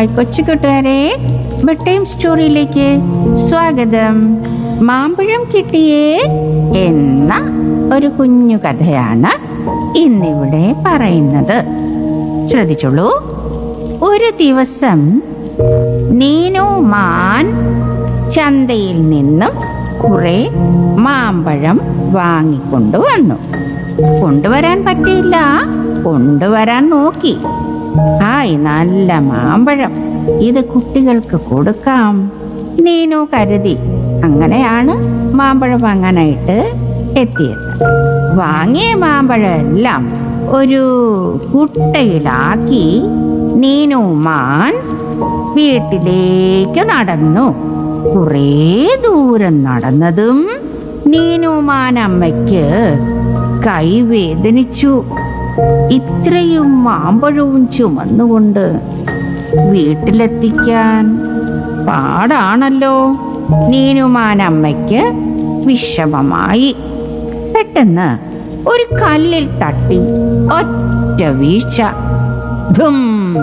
hi കൊച്ചു കൂട്ടുകാരെ bed time സ്റ്റോറിയിലേക്ക് സ്വാഗതം മാമ്പഴം കിട്ടിയേ എന്ന ഒരു കുഞ്ഞു കഥയാണ് ഇന്നിവിടെ പറയുന്നത് ശ്രദ്ധിച്ചോളൂ ഒരു ദിവസം നീനു മാൻ ചന്തയിൽ നിന്നും കുറെ മാമ്പഴം വാങ്ങിക്കൊണ്ടുവന്നു കൊണ്ടുവരാൻ പറ്റിയില്ല കൊണ്ടുവരാൻ നോക്കി ഹായ് നല്ല മാമ്പഴം ഇത് കുട്ടികൾക്ക് കൊടുക്കാം നീനു കരുതി അങ്ങനെയാണ് മാമ്പഴം വാങ്ങാനായിട്ട് എത്തിയത് വാങ്ങിയ മാമ്പഴം എല്ലാം ഒരു കുട്ടയിലാക്കി നീനു മാൻ വീട്ടിലേക്ക് നടന്നു കുറേ ദൂരം നടന്നതും നീനുമാൻ അമ്മയ്ക്ക് കൈ വേദനിച്ചു ഇത്രയും മാമ്പഴവും ചുമന്നുകൊണ്ട് വീട്ടിലെത്തിക്കാൻ പാടാണല്ലോ നീനുമാൻ അമ്മയ്ക്ക് വിഷമമായി പെട്ടെന്ന് ഒരു കല്ലിൽ തട്ടി ഒറ്റ വീഴ്ച ധും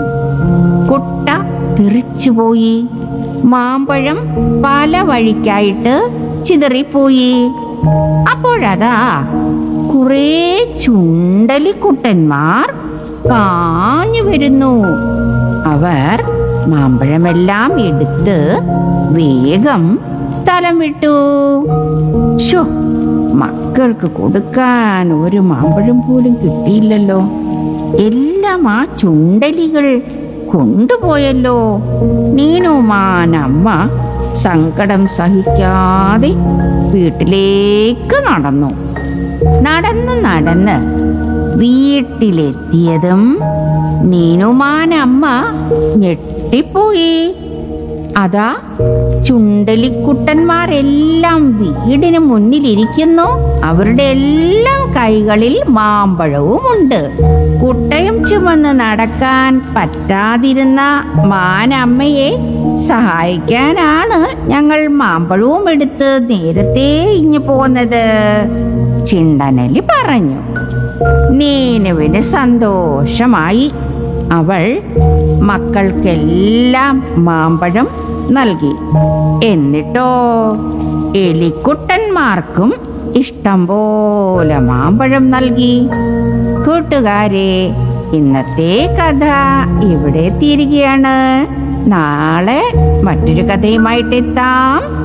കുട്ട തെറിച്ചുപോയി മാമ്പഴം പല വഴിക്കായിട്ട് ചിതറിപ്പോയി അപ്പോഴതാ കുറേ ചുണ്ടലിക്കുട്ടന്മാർ പാഞ്ഞു വരുന്നു അവർ മാമ്പഴമെല്ലാം എടുത്ത് വേഗം സ്ഥലം വിട്ടു ഷോ മക്കൾക്ക് കൊടുക്കാൻ ഒരു മാമ്പഴം പോലും കിട്ടിയില്ലല്ലോ എല്ലാം ആ ചുണ്ടലികൾ കൊണ്ടുപോയല്ലോ നീനുമാൻ അമ്മ സങ്കടം സഹിക്കാതെ വീട്ടിലേക്ക് നടന്നു നടന്ന് നടന്ന് വീട്ടിലെത്തിയതും നീനുമാൻ അമ്മ ഞെട്ടിപ്പോയി അതാ ചുണ്ടലിക്കുട്ടന്മാരെല്ലാം വീടിന് മുന്നിലിരിക്കുന്നു അവരുടെ എല്ലാം കൈകളിൽ മാമ്പഴവുമുണ്ട് കുട്ടയും ചുമന്ന് നടക്കാൻ പറ്റാതിരുന്ന മാനമ്മയെ സഹായിക്കാനാണ് ഞങ്ങൾ മാമ്പഴവും എടുത്ത് നേരത്തെ ഇഞ്ഞു പോന്നത് ചിണ്ടനലി പറഞ്ഞു നീനുവിന് സന്തോഷമായി അവൾ മക്കൾക്കെല്ലാം മാമ്പഴം നൽകി എന്നിട്ടോ എലിക്കുട്ടന്മാർക്കും ഇഷ്ടം പോലെ മാമ്പഴം നൽകി കൂട്ടുകാരെ ഇന്നത്തെ കഥ ഇവിടെ തീരുകയാണ് നാളെ മറ്റൊരു കഥയുമായിട്ട് എത്താം